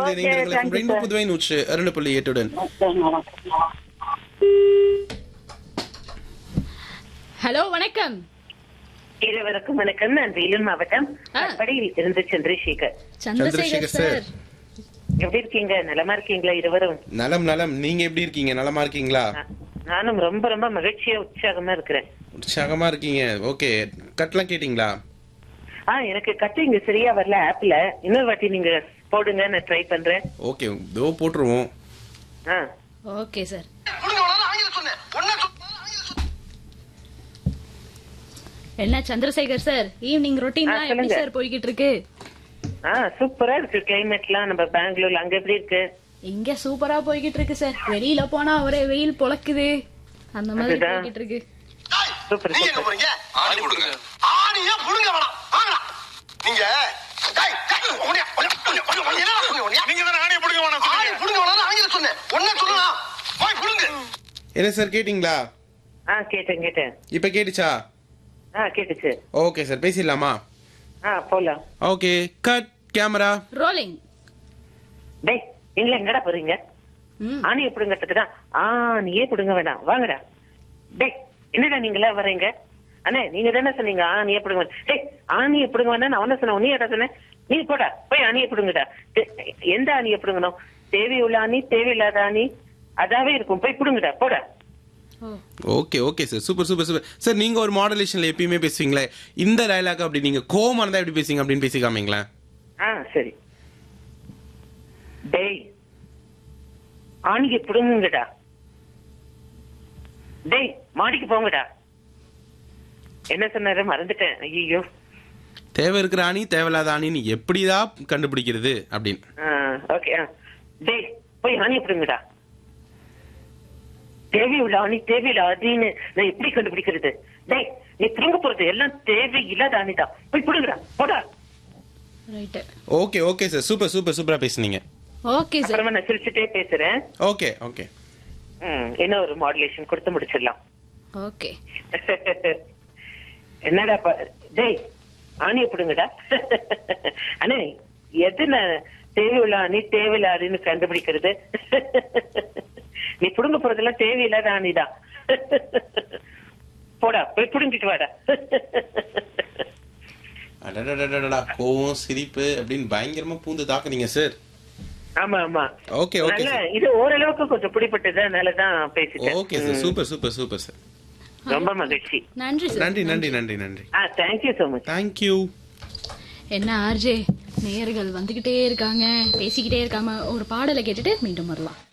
தொடர்ந்து Okay, இணைந்திருங்கள் thank you, rainbow sir. Puduvai நூற்று இரண்டு புள்ளி எட்டுடன் ஹலோ வணக்கம் இருவருக்கும் வணக்கம் நான் வேலூர் மாவட்டம் ஆ. படியில் இருந்து சந்திரசேகர் சந்திரசேகர் சந்திரசேகர் சார். சார் எப்படி இருக்கீங்க நலமா இருக்கீங்களா இருவரும் நலம் நலம் நீங்க எப்படி இருக்கீங்க நலமா இருக்கீங்களா நா- நானும் ரொம்ப ரொம்ப மகிழ்ச்சியா உற்சாகமா இருக்கிறேன் உற்சாகமா இருக்கீங்க ஓகே கட்லாம் கேட்டிங்களா ஆ எனக்கு கட்டு இங்க சரியா வரல ஆப்ல இன்னொரு வாட்டி நீங்க போடுங்க நான் ட்ரை பண்றேன் ஓகே இதோ போட்டுருவோம் ஆ ஓகே சார் என்ன சந்திரசேகர் சார் ஈவினிங் ரொட்டீன் ஆ, எப்படி சொல்லுங்க. சார் போய்கிட்டு இருக்கு ஆ சூப்பரா இருக்கு கிளைமேட்லாம் நம்ம பெங்களூர்ல அங்க எப்படி இருக்கு இங்க சூப்பரா போய்கிட்டு இருக்கு சார் வெளியில போனா ஒரே வெயில் பொளக்குது அந்த மாதிரி அதுதான். போய்கிட்டு இருக்கு சூப்பர் நீங்க எங்க சூப்பர் போறீங்க ஆணி கொடுங்க ஆணியா புடுங்க வேணாம் வாங்கலாம் நீங்க டேய், டேய், உன்னைய, உன்னைய, உன்னைய, உன்னைய, உன்னைய, என்னடா உன்னைய, உன்னைய? நீங்க தானே ஆணைய பிடிக்க வேணாம் ஆணி புடுங்க வேணாம் ஆங்கில சொன்னேன் ஒன்னே சொல்லலாம் போய் புடுங்க என்ன சார் கேட்டிங்களா ஆ கேட்டேன் கேட்டேன் இப்ப கேட்டுச்சா ஆ கேட்டுச்சு ஓகே சார் பேசிடலாமா ஆ போலாம் ஓகே கட் கேமரா ரோலிங் டேய் நீங்கள எங்கடா போறீங்க ம் ஆணி எப்படிங்க கட்டுதான் ஆ நீயே பிடுங்க வேண்டாம் வாங்கடா டேய் என்னடா நீங்களா வர்றீங்க அண்ணே நீங்க தானே சொன்னீங்க ஆணி பிடுங்க வேண்டாம். டேய் ஆணி பிடுங்க வேண்டாம் நான் அவன சொன்ன நீ ஏடா சொன்ன நீ போடா போய் ஆணியை பிடுங்கடா டே- எந்த ஆணியை பிடுங்கணும் தேவையுள்ள ஆணி தேவையில்லாத ஆணி அதாவே இருக்கும் போய் பிடுங்கடா போடா oh okay okay sir super super super sir நீங்க ஒரு மாடலேஷன்ல எப்பயுமே பேசுவீங்களே இந்த டயலாக் அப்படி நீங்க கோவமா இருந்தா எப்படி பேசுவீங்க அப்படின்னு பேசி காமிங்களேன் ஆ சரி டேய் ஆணியை பிடுங்குங்கடா டேய் மாடிக்கு போங்கடா என்ன சொன்னாரு மறந்துட்டேன் ஐயோ தேவை இருக்கிற ஆணி தேவையில்லாத ஆணின்னு எப்படிதான் கண்டுபிடிக்கிறது அப்படின்னு ஓகே டேய் போய் ஆணி பிடுங்கடா தேவையுள்ள ஆணி தேவையில்ல ஆணின்னு நான் எப்படி கண்டுபிடிக்கிறது டேய் நீ பிடுங்க போறது எல்லாம் தேவையில்லாத ஆணிதான் போய் பிடுங்கடா போடா right okay okay sir super super சூப்பரா பேசுனீங்க ஓகே சார் அப்புறமா நான் சிரிச்சுட்டே பேசுறேன் ஓகே ஓகே ம், இன்னும் ஒரு மாடுலேஷன் கொடுத்து முடிச்சிடலாம் ஓகே என்னடா ப- டேய் ஆணி பிடுங்கடா அண்ணே எது நான் தேவையுள்ள ஆணி தேவையில்ல ஆணின்னு கண்டுபிடிக்கிறது நீ புடுங்க போறதெல்லாம் தேவையில்லாத ஆணிதான் போடா போய் புடுங்கிட்டு வாடா அடடடடடா கோவம் சிரிப்பு அப்படின்னு பயங்கரமா பூந்து தாக்குறீங்க சார் ஆமா ஆமா ஓகே ஓகே நல்ல சார் இது ஓரளவுக்கு கொஞ்சம் பிடிப்பட்டது அதனாலதான் பேசிட்டேன் okay sir super super super sir ரொம்ப மகிழ்ச்சி நன்றி சார் நன்றி நன்றி நன்றி நன்றி ஆ தேங்க்யூ சோ மச் தேங்க்யூ என்ன ஆர்ஜே நேயர்கள் வந்துகிட்டே இருக்காங்க பேசிக்கிட்டே இருக்காம ஒரு பாடலை கேட்டுட்டு மீண்டும் வரலாம்